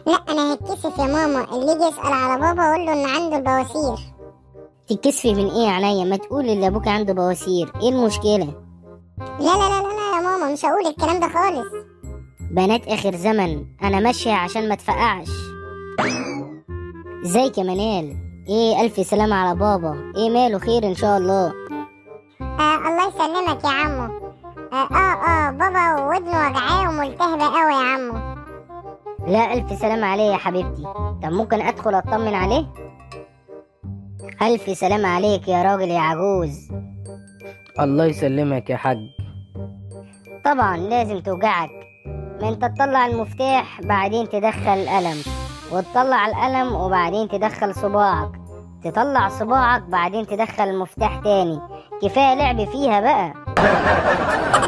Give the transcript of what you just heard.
لا انا هتكسف يا ماما اللي يجي يسأل على بابا اقول له ان عنده البواسير تتكسفي من ايه يا عينيا ما تقول اللي ابوك عنده بواسير ايه المشكله لا لا لا لا لا يا ماما مش هقول الكلام ده خالص بنات اخر زمن انا ماشيه عشان ما تفقعش ازيك يا منال ايه الف سلامة على بابا ايه ماله خير ان شاء الله آه الله يسلمك يا عمو اه اه, آه بابا ودنه وجعاه وملتهبة قوي يا عمو لا الف سلامة عليه يا حبيبتي طب ممكن ادخل اطمن عليه الف سلامة عليك يا راجل يا عجوز الله يسلمك يا حاج طبعا لازم توجعك ما انت تطلع المفتاح بعدين تدخل القلم وتطلع القلم وبعدين تدخل صباعك تطلع صباعك بعدين تدخل المفتاح تاني كفاية لعب فيها بقى